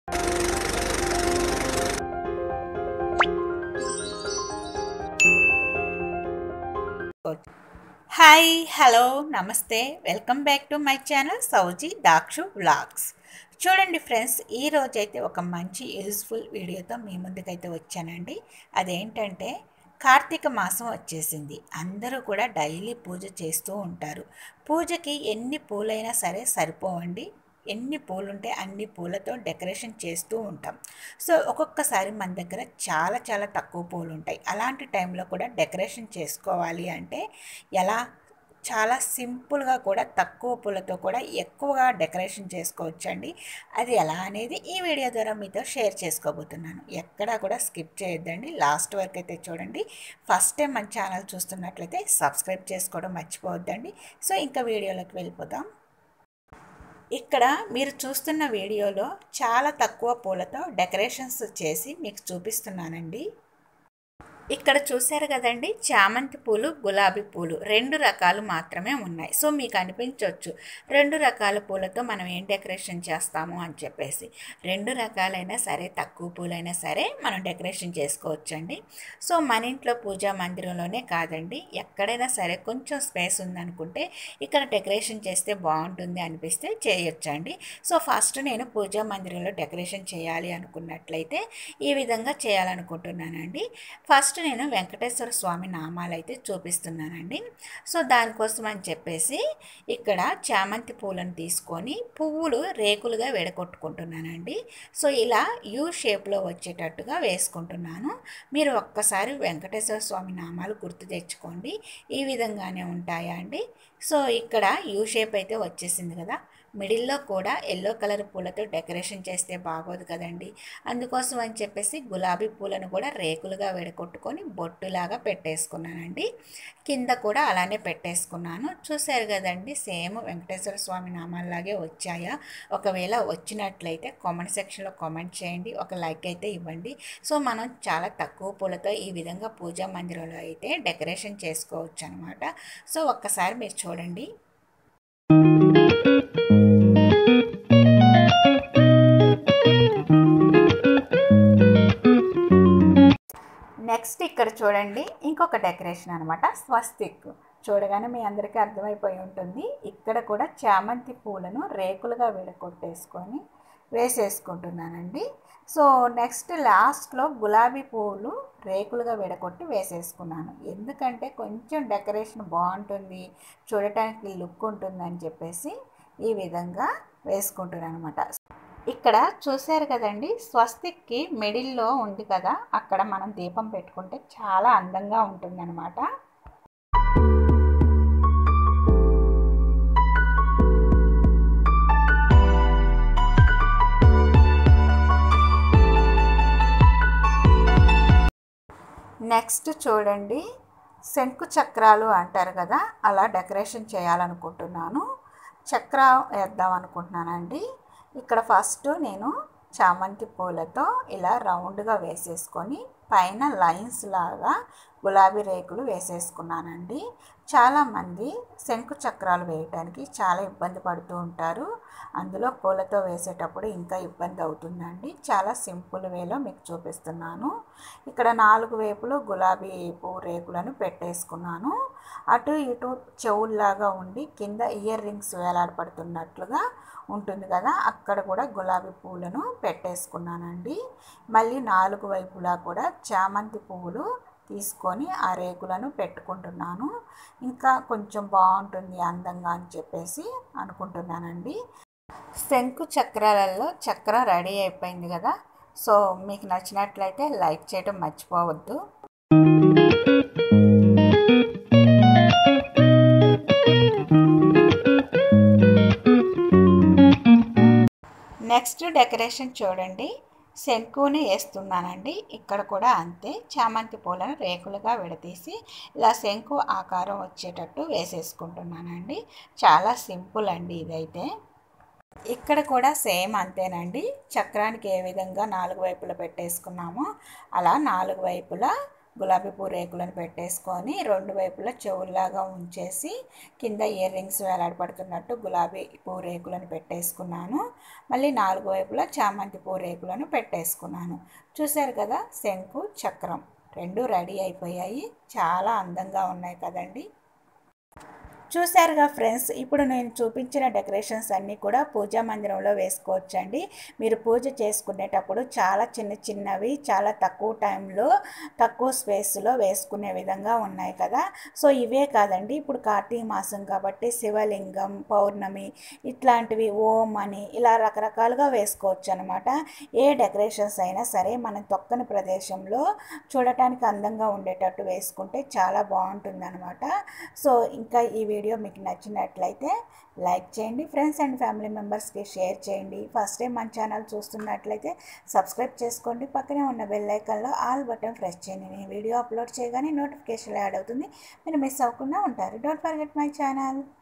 hi hello నమస్తే welcome back to my channel Sowji Dakshu vlogs చూడండి friends ఈ రోజైతే ఒక మంచి యూజ్ఫుల్ వీడియోతో మీ ముందుకైతే వచ్చానండి అదేంటంటే కార్తీక మాసం వచ్చేసింది అందరూ కూడా డైలీ పూజ చేస్తూ ఉంటారు పూజకి ఎన్ని పూలైనా సరే సరిపోవండి ఎన్ని పూలు ఉంటే అన్ని పూలతో డెకరేషన్ చేస్తూ ఉంటాం సో ఒక్కొక్కసారి మన దగ్గర చాలా చాలా తక్కువ పూలు ఉంటాయి అలాంటి టైంలో కూడా డెకరేషన్ చేసుకోవాలి అంటే ఎలా చాలా సింపుల్గా కూడా తక్కువ పూలతో కూడా ఎక్కువగా డెకరేషన్ చేసుకోవచ్చండి అది ఎలా అనేది ఈ వీడియో ద్వారా మీతో షేర్ చేసుకోబోతున్నాను ఎక్కడా కూడా స్కిప్ చేయొద్దండి లాస్ట్ వరకు అయితే చూడండి ఫస్ట్ టైం మన ఛానల్ చూస్తున్నట్లయితే సబ్స్క్రైబ్ చేసుకోవడం మర్చిపోవద్దండి సో ఇంకా వీడియోలోకి వెళ్ళిపోదాం ఇక్కడ మీరు చూస్తున్న వీడియోలో చాలా తక్కువ పూలతో డెకరేషన్స్ చేసి మీకు చూపిస్తున్నానండి ఇక్కడ చూశారు కదండి చామంతి పూలు గులాబీ పూలు రెండు రకాలు మాత్రమే ఉన్నాయి సో మీకు అనిపించవచ్చు రెండు రకాల పూలతో మనం ఏం డెకరేషన్ చేస్తాము అని చెప్పేసి రెండు రకాలైనా సరే తక్కువ పూలైనా సరే మనం డెకరేషన్ చేసుకోవచ్చండి సో మన ఇంట్లో పూజా మందిరంలోనే కాదండి ఎక్కడైనా సరే కొంచెం స్పేస్ ఉందనుకుంటే ఇక్కడ డెకరేషన్ చేస్తే బాగుంటుంది అనిపిస్తే చేయొచ్చండి సో ఫస్ట్ నేను పూజా మందిరంలో డెకరేషన్ చేయాలి అనుకున్నట్లయితే ఈ విధంగా చేయాలనుకుంటున్నానండి ఫస్ట్ నేను వెంకటేశ్వర స్వామి నామాలు అయితే చూపిస్తున్నానండి సో దానికోసం అని చెప్పేసి ఇక్కడ చామంతి పూలను తీసుకొని పువ్వులు రేకులుగా విడగొట్టుకుంటున్నానండి సో ఇలా యూ షేప్లో వచ్చేటట్టుగా వేసుకుంటున్నాను మీరు ఒక్కసారి వెంకటేశ్వర స్వామి నామాలు గుర్తు తెచ్చుకోండి ఈ విధంగానే ఉంటాయా అండి సో ఇక్కడ యూ షేప్ అయితే వచ్చేసింది కదా మిడిల్లో కూడా ఎల్లో కలర్ పూలతో డెకరేషన్ చేస్తే బాగోదు కదండి అందుకోసం అని చెప్పేసి గులాబీ పూలను కూడా రేకులుగా విడగొట్టుకొని బొట్టులాగా పెట్టేసుకున్నానండి కింద కూడా అలానే పెట్టేసుకున్నాను చూశారు కదండి సేమ్ వెంకటేశ్వర స్వామి నామాల్లాగే వచ్చాయా ఒకవేళ వచ్చినట్లయితే కామెంట్ సెక్షన్లో కామెంట్ చేయండి ఒక లైక్ అయితే ఇవ్వండి సో మనం చాలా తక్కువ పూలతో ఈ విధంగా పూజా మందిరంలో అయితే డెకరేషన్ చేసుకోవచ్చు అనమాట సో ఒక్కసారి మీరు చూడండి నెక్స్ట్ ఇక్కడ చూడండి ఇంకొక డెకరేషన్ అనమాట స్వస్తిక్ చూడగానే మీ అందరికీ అర్థమైపోయి ఉంటుంది ఇక్కడ కూడా చామంతి పూలను రేకులుగా విడగొట్టేసుకొని వేసేసుకుంటున్నానండి సో నెక్స్ట్ లాస్ట్లో గులాబీ పువ్వులు రేకులుగా విడగొట్టి వేసేసుకున్నాను ఎందుకంటే కొంచెం డెకరేషన్ బాగుంటుంది చూడటానికి లుక్ ఉంటుందని చెప్పేసి ఈ విధంగా వేసుకుంటున్నాను అనమాట ఇక్కడ చూశారు కదండి స్వస్తిక్కి మిడిల్లో ఉంది కదా అక్కడ మనం దీపం పెట్టుకుంటే చాలా అందంగా ఉంటుందన్నమాట నెక్స్ట్ చూడండి శంకు చక్రాలు అంటారు కదా అలా డెకరేషన్ చేయాలనుకుంటున్నాను చక్ర వేద్దాం అనుకుంటున్నానండి ఇక్కడ ఫస్ట్ నేను చామంతి పూలతో ఇలా రౌండ్గా వేసేసుకొని పైన లైన్స్ లాగా గులాబీ రేకులు వేసేసుకున్నానండి చాలామంది శంకు చక్రాలు వేయటానికి చాలా ఇబ్బంది పడుతూ ఉంటారు అందులో పూలతో వేసేటప్పుడు ఇంకా ఇబ్బంది అవుతుందండి చాలా సింపుల్ వేలో మీకు చూపిస్తున్నాను ఇక్కడ నాలుగు వైపులు గులాబీ పువ్వు రేకులను పెట్టేసుకున్నాను అటు ఇటు చెవుల్లాగా ఉండి కింద ఇయర్ రింగ్స్ వేలాడపడుతున్నట్లుగా ఉంటుంది కదా అక్కడ కూడా గులాబీ పువ్వులను పెట్టేసుకున్నానండి మళ్ళీ నాలుగు వైపులా కూడా చామంతి పువ్వులు తీసుకొని ఆ రేకులను పెట్టుకుంటున్నాను ఇంకా కొంచెం బాగుంటుంది అందంగా అని చెప్పేసి అనుకుంటున్నానండి శంకు చక్రాలలో చక్రం రెడీ అయిపోయింది కదా సో మీకు నచ్చినట్లయితే లైక్ చేయడం మర్చిపోవద్దు నెక్స్ట్ డెకరేషన్ చూడండి శంకుని వేస్తున్నానండి ఇక్కడ కూడా అంతే చామంతి పూలను రేకులుగా విడదీసి ఇలా శంకు ఆకారం వచ్చేటట్టు వేసేసుకుంటున్నానండి చాలా సింపుల్ అండి ఇదైతే ఇక్కడ కూడా సేమ్ అంతేనండి చక్రానికి ఏ విధంగా నాలుగు వైపులా పెట్టేసుకున్నామో అలా నాలుగు వైపులా గులాబీ పూ రేకులను పెట్టేసుకొని రెండు వైపులా చెవుల్లాగా ఉంచేసి కింద ఇయర్ రింగ్స్ వేలాడపడుతున్నట్టు గులాబీ పూ రేకులను పెట్టేసుకున్నాను మళ్ళీ నాలుగు వైపులా చామంతి పూ రేకులను పెట్టేసుకున్నాను చూశారు కదా శంకు చక్రం రెండు రెడీ అయిపోయాయి చాలా అందంగా ఉన్నాయి కదండి చూశారుగా ఫ్రెండ్స్ ఇప్పుడు నేను చూపించిన డెకరేషన్స్ అన్నీ కూడా పూజా మందిరంలో వేసుకోవచ్చండి మీరు పూజ చేసుకునేటప్పుడు చాలా చిన్న చిన్నవి చాలా తక్కువ టైంలో తక్కువ స్పేస్లో వేసుకునే విధంగా ఉన్నాయి కదా సో ఇవే కాదండి ఇప్పుడు కార్తీక మాసం కాబట్టి శివలింగం పౌర్ణమి ఇట్లాంటివి ఓం అని ఇలా రకరకాలుగా వేసుకోవచ్చు అనమాట ఏ డెకరేషన్స్ అయినా సరే మనం తొక్కని ప్రదేశంలో చూడటానికి అందంగా ఉండేటట్టు వేసుకుంటే చాలా బాగుంటుంది అనమాట సో ఇంకా ఈ వీడియో మీకు నచ్చినట్లయితే లైక్ చేయండి ఫ్రెండ్స్ అండ్ ఫ్యామిలీ మెంబర్స్కి షేర్ చేయండి ఫస్ట్ టైం మన ఛానల్ చూస్తున్నట్లయితే సబ్స్క్రైబ్ చేసుకోండి పక్కనే ఉన్న బెల్ ఐకాన్లో ఆల్ బటన్ ప్రెస్ చేయండి నేను వీడియో అప్లోడ్ చేయగానే నోటిఫికేషన్ యాడ్ అవుతుంది మీరు మిస్ అవ్వకుండా ఉంటారు డోంట్ ఫర్గెట్ మై ఛానల్